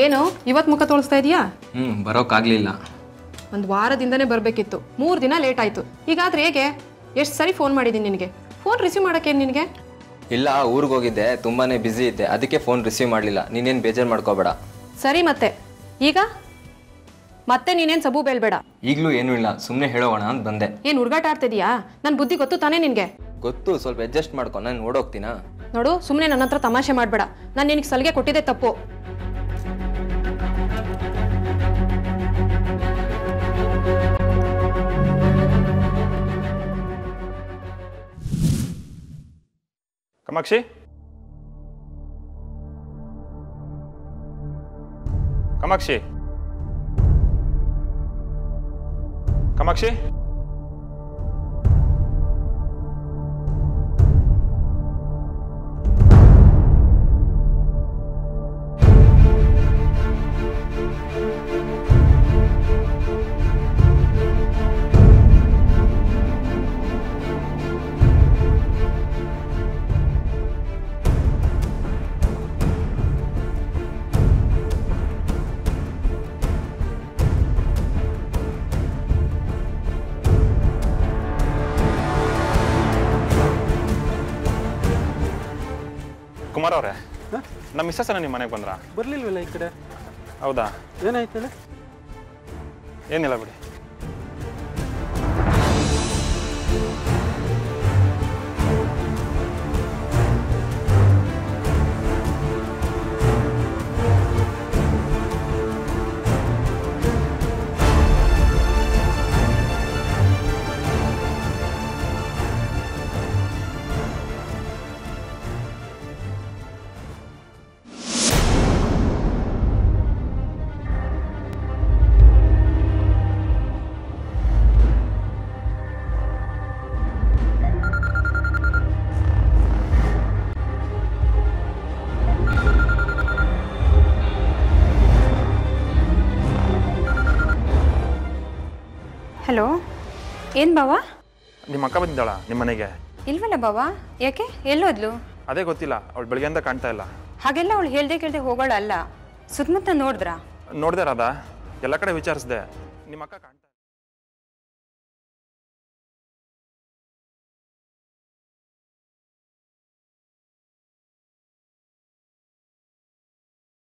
ಏನು ಇವತ್ತು ಮುಖ ತೋರಿಸ್ತಾ ಇದೀಯಾ ಹ್ಞೂ ಬರೋಕ್ಕಾಗಲಿಲ್ಲ ಒಂದು ವಾರದಿಂದನೇ ಬರಬೇಕಿತ್ತು ಮೂರು ದಿನ ಲೇಟ್ ಆಯಿತು ಈಗಾದ್ರೆ ಹೇಗೆ ಎಷ್ಟು ಸರಿ ಫೋನ್ ಮಾಡಿದ್ದೀನಿ ನಿನಗೆ ಫೋನ್ ರಿಸೀವ್ ಮಾಡೋಕ್ಕೇನು ನಿನಗೆ ಇಲ್ಲ ಊರಿಗೆ ಹೋಗಿದ್ದೆ ತುಂಬಾ ಬ್ಯುಸಿ ಇದ್ದೆ ಅದಕ್ಕೆ ಫೋನ್ ರಿಸೀವ್ ಮಾಡಲಿಲ್ಲ ನೀನೇನು ಬೇಜಾರು ಮಾಡ್ಕೋಬೇಡ ಸರಿ ಮತ್ತೆ ಈಗ ಮತ್ತೆ ನೀನೇನು ಸಬು ಬೇಳ್ಬೇಡ ಈಗಲೂ ಏನೂ ಇಲ್ಲ ಸುಮ್ಮನೆ ಹೇಳೋಣ ಅಂತ ಬಂದೆ ಏನು ಹುಡುಗಾಟ ಆಡ್ತಿದೀಯಾ ನನ್ನ ಬುದ್ಧಿ ಗೊತ್ತು ತಾನೇ ನಿನಗೆ ಗೊತ್ತು ಸ್ವಲ್ಪ ಅಡ್ಜಸ್ಟ್ ಮಾಡ್ಕೊ ನಾನು ಓಡೋಗ್ತೀನಾ ನೋಡು ಸುಮ್ಮನೆ ನನ್ನ ಹತ್ರ ತಮಾಷೆ ಮಾಡಬೇಡ ನಾನು ನಿನಗೆ ಸಲಿಗೆ ಕೊಟ್ಟಿದ್ದೆ ತಪ್ಪು ಕಾಮಾಕ್ಷಿ ಕಾಮಾಕ್ಷಿ ಕಾಮಾಕ್ಷಿ ಕುಮಾರ್ ಅವರೇ ನಮ್ಮ ಮಿಸ್ಸಸ್ ನಿಮ್ಮ ಮನೆಗೆ ಬಂದ್ರಾ ಬರ್ಲಿಲ್ವಲ್ಲ ಈ ಕಡೆ ಹೌದಾ ಏನಾಯ್ತು ಹೇಳಿ ಏನಿಲ್ಲ ಬಿಡಿ ಹಲೋ ಏನು ಬಾವ ನಿಮ್ಮ ಅಕ್ಕ ಬಂದಿದ್ದಾಳ ನಿಮ್ಮ ಮನೆಗೆ ಇಲ್ವಲ್ಲ ಬಾವ ಯಾಕೆ ಎಲ್ಲೋದ್ಲು ಅದೇ ಗೊತ್ತಿಲ್ಲ ಅವಳು ಬೆಳಗ್ಗೆಯಿಂದ ಕಾಣ್ತಾ ಇಲ್ಲ ಹಾಗೆಲ್ಲ ಅವಳು ಹೇಳ್ದೆ ಕೇಳ್ದೆ ಹೋಗೋಳಲ್ಲ ಸುತ್ತಮುತ್ತ ನೋಡಿದ್ರಾ ನೋಡ್ದೆ ರಾಧಾ ಎಲ್ಲ ಕಡೆ ವಿಚಾರಿಸ್ದೆ ನಿಮ್ಮ ಅಕ್ಕ ಕಾಣ್ತಾ